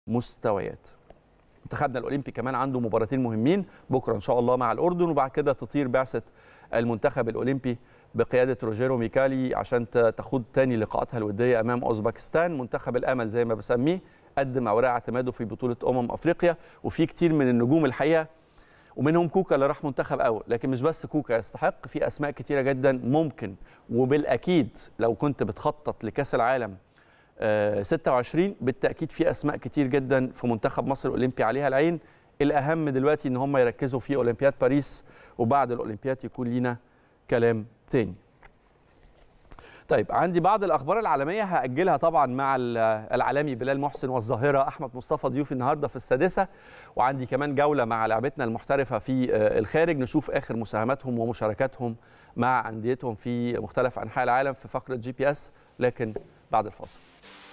مستويات منتخبنا الاولمبي كمان عنده مباراتين مهمين بكره ان شاء الله مع الاردن وبعد كده تطير بعثه المنتخب الاولمبي بقياده روجيرو ميكالي عشان تخوض تاني لقاءاتها الوديه امام اوزبكستان منتخب الامل زي ما بسميه قدم اوراق اعتماده في بطوله امم افريقيا وفي كتير من النجوم الحقيقه ومنهم كوكا اللي راح منتخب اول لكن مش بس كوكا يستحق في اسماء كتيره جدا ممكن وبالاكيد لو كنت بتخطط لكاس العالم 26 بالتاكيد في اسماء كتير جدا في منتخب مصر الاولمبي عليها العين الاهم دلوقتي ان هم يركزوا في اولمبياد باريس وبعد الاولمبياد يكون لينا كلام تاني طيب عندي بعض الاخبار العالميه هاجلها طبعا مع العالمي بلال محسن والظاهره احمد مصطفى ضيوف النهارده في السادسه وعندي كمان جوله مع لاعبتنا المحترفه في الخارج نشوف اخر مساهماتهم ومشاركاتهم مع انديتهم في مختلف انحاء العالم في فقره جي بي اس لكن بعد الفاصل